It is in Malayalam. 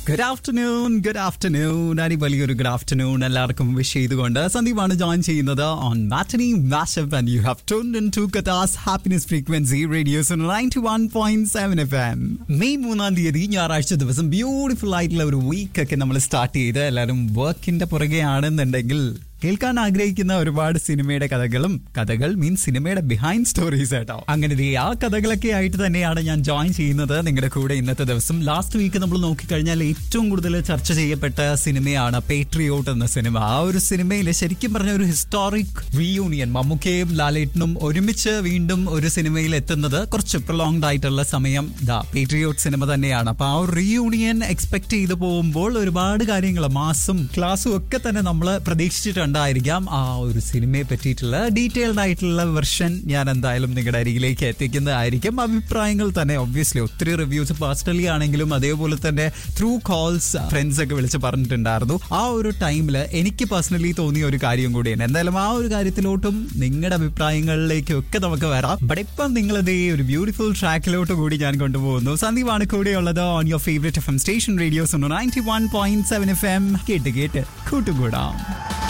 ഗുഡ് ആഫ്റ്റർനൂൺ ഗുഡ് ആഫ്റ്റർനൂൺ അടിപൊളി ഒരു ഗുഡ് ആഫ്റ്റർനൂൺ എല്ലാവർക്കും വിഷ് ചെയ്തുകൊണ്ട് സന്ദീപാണ് ജോയിൻ ചെയ്യുന്നത് on matinee mashup and you have tune in to കഥാസ് happiness frequency radios ninety one point seven F M May മൂന്നാം തീയതി ഞായറാഴ്ച ദിവസം ബ്യൂട്ടിഫുൾ ആയിട്ടുള്ള ഒരു വീക്ക് ഒക്കെ നമ്മൾ സ്റ്റാർട്ട് ചെയ്ത് എല്ലാവരും വർക്കിന്റെ പുറകെ ആണെന്നുണ്ടെങ്കിൽ കേൾക്കാൻ ആഗ്രഹിക്കുന്ന ഒരുപാട് സിനിമയുടെ കഥകളും കഥകൾ മീൻസ് സിനിമയുടെ ബിഹൈൻഡ് സ്റ്റോറീസ് കേട്ടോ അങ്ങനെ ദേ ആ കഥകളൊക്കെ ആയിട്ട് തന്നെയാണ് ഞാൻ ജോയിൻ ചെയ്യുന്നത് നിങ്ങളുടെ കൂടെ ഇന്നത്തെ ദിവസം ലാസ്റ്റ് വീക്ക് നമ്മൾ നോക്കിക്കഴിഞ്ഞാൽ ഏറ്റവും കൂടുതൽ ചർച്ച ചെയ്യപ്പെട്ട സിനിമയാണ് പേട്രിയോട്ട് എന്ന സിനിമ ആ ഒരു സിനിമയിൽ ശരിക്കും പറഞ്ഞ ഒരു ഹിസ്റ്റോറിക് റീയൂണിയൻ മമ്മൂക്കയും ലാലേട്ടനും ഒരുമിച്ച് വീണ്ടും ഒരു സിനിമയിൽ എത്തുന്നത് കുറച്ച് പ്രൊലോങ്ഡ് ആയിട്ടുള്ള സമയം ദാ പേട്രിയോട്ട് സിനിമ തന്നെയാണ് അപ്പൊ ആ ഒരു റീയൂണിയൻ എക്സ്പെക്ട് ചെയ്തു പോകുമ്പോൾ ഒരുപാട് കാര്യങ്ങൾ മാസും ക്ലാസ്സും ഒക്കെ തന്നെ നമ്മൾ പ്രതീക്ഷിച്ചിട്ടുണ്ടായിരിക്കാം ആ ഒരു സിനിമയെ പറ്റിയിട്ടുള്ള ഡീറ്റെയിൽഡ് ആയിട്ടുള്ള വെർഷൻ ഞാൻ എന്തായാലും നിങ്ങളുടെ അരികിലേക്ക് എത്തിക്കുന്നതായിരിക്കും അഭിപ്രായങ്ങൾ തന്നെ ഒബ്വിയസ്ലി ഒത്തിരി റിവ്യൂസ് പേഴ്സണലി ആണെങ്കിലും അതേപോലെ തന്നെ ത്രൂ കോൾസ് ഫ്രണ്ട്സ് ഒക്കെ വിളിച്ച് പറഞ്ഞിട്ടുണ്ടായിരുന്നു ആ ഒരു ടൈമിൽ എനിക്ക് പേഴ്സണലി തോന്നിയ ഒരു കാര്യം കൂടിയാണ് എന്തായാലും ആ ഒരു കാര്യത്തിലോട്ടും നിങ്ങളുടെ അഭിപ്രായങ്ങളിലേക്കും ഒക്കെ നമുക്ക് വരാം ബട്ട് ഇപ്പം നിങ്ങളത് ഈ ഒരു ബ്യൂട്ടിഫുൾ ട്രാക്കിലോട്ട് കൂടി ഞാൻ കൊണ്ടുപോകുന്നു സന്ദീപാണ് കൂടെയുള്ളത് on your favourite F M station radios ninety one point seven F M കേട്ട് കേട്ട് കൂട്ടുകൂടാം